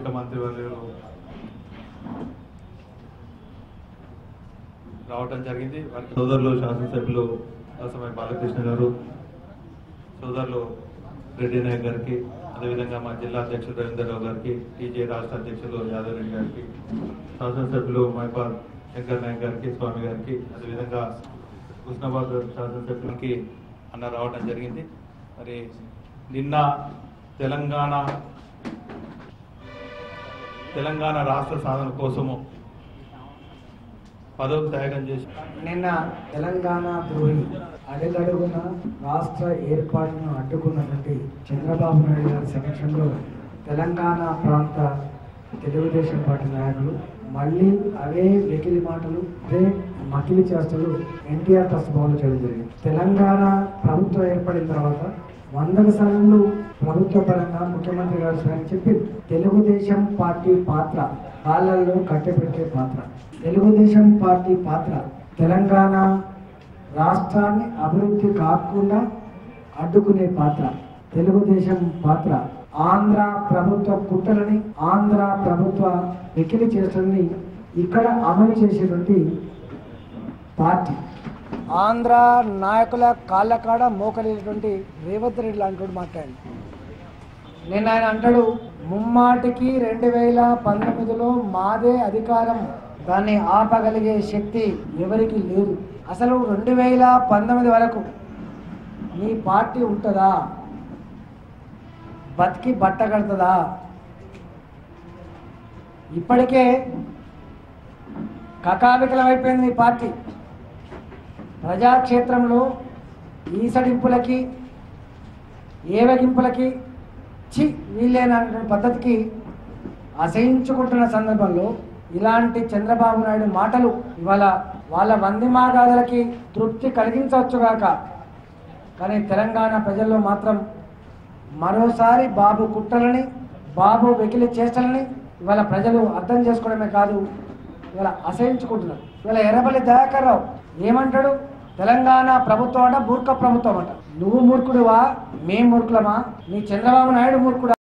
ముఖ్యమంత్రి వర్యులు రావటం జరిగింది వారికి సోదరులు శాసనసభ్యులు దాసమై బాలకృష్ణ గారు సోదరులు రెడ్డి నాయక్ గారికి అదేవిధంగా మా జిల్లా అధ్యక్షులు రవీంద్రరావు గారికి టీజే రాష్ట్ర అధ్యక్షులు యాదవ్ రెడ్డి గారికి శాసనసభ్యులు మైపాల్ శంకర్ నాయక్ గారికి స్వామి గారికి అదేవిధంగా హుస్నాబాద్ శాసనసభ్యులకి అన్న రావడం జరిగింది మరి నిన్న తెలంగాణ తెలంగాణ రాష్ట్ర సాధన కోసము పదవి త్యాగం చేసి నిన్న తెలంగాణ ద్రోహి అడుగడుగున రాష్ట్ర ఏర్పాటును అడ్డుకున్నటువంటి చంద్రబాబు నాయుడు గారి సమక్షంలో తెలంగాణ ప్రాంత తెలుగుదేశం పార్టీ నాయకులు మళ్ళీ అవే వెకిలి మాటలు అదే మకిలి చేష్టలు ఎన్టీఆర్ ట్రస్ట్ భవన్లో చేయడం జరిగింది తెలంగాణ ప్రభుత్వం ఏర్పడిన తర్వాత వందల సార్లు ప్రభుత్వ పరంగా ముఖ్యమంత్రి గారు స్వయం చెప్పి తెలుగుదేశం పార్టీ పాత్ర కాళ్ళల్లో కట్టెపెట్టే పాత్ర తెలుగుదేశం పార్టీ పాత్ర తెలంగాణ రాష్ట్రాన్ని అభివృద్ధి కాకుండా అడ్డుకునే పాత్ర తెలుగుదేశం పాత్ర ఆంధ్ర ప్రభుత్వ కుట్రలని ఆంధ్ర ప్రభుత్వ వెకిలి చేష్టల్ని ఇక్కడ అమలు చేసేటువంటి పార్టీ ఆంధ్ర నాయకుల కాళ్ళ కాడ మోకలేటువంటి రేవంత్ రెడ్డి లాంటి మాట్లాడి నేను ఆయన అంటాడు ముమ్మాటికి రెండు వేల పంతొమ్మిదిలో మాదే అధికారం దాన్ని ఆపగలిగే శక్తి ఎవరికి లేదు అసలు రెండు వేల పంతొమ్మిది వరకు మీ పార్టీ ఉంటుందా బతికి బట్ట కడుతుందా ఇప్పటికే కకావికలమైపోయింది మీ పార్టీ ప్రజాక్షేత్రంలో ఈసడింపులకి ఏవగింపులకి చి వీళ్ళేనన్న పద్ధతికి అసహించుకుంటున్న సందర్భంలో ఇలాంటి చంద్రబాబు నాయుడు మాటలు ఇవాళ వాళ్ళ వందిమాగాదులకి తృప్తి కలిగించవచ్చుగాక కానీ తెలంగాణ ప్రజల్లో మాత్రం మరోసారి బాబు కుట్రలని బాబు వెకిలి చేష్టలని ఇవాళ ప్రజలు అర్థం చేసుకోవడమే కాదు ఇవాళ అసహించుకుంటున్నారు ఇవాళ ఎర్రబల్లి దయాకర్ రావు ఏమంటాడు తెలంగాణ ప్రభుత్వం అంట మూర్ఖ ప్రభుత్వం అంట నువ్వు మూర్ఖుడువా మేం మూర్ఖులమా నీ చంద్రబాబు నాయుడు మూర్ఖుడా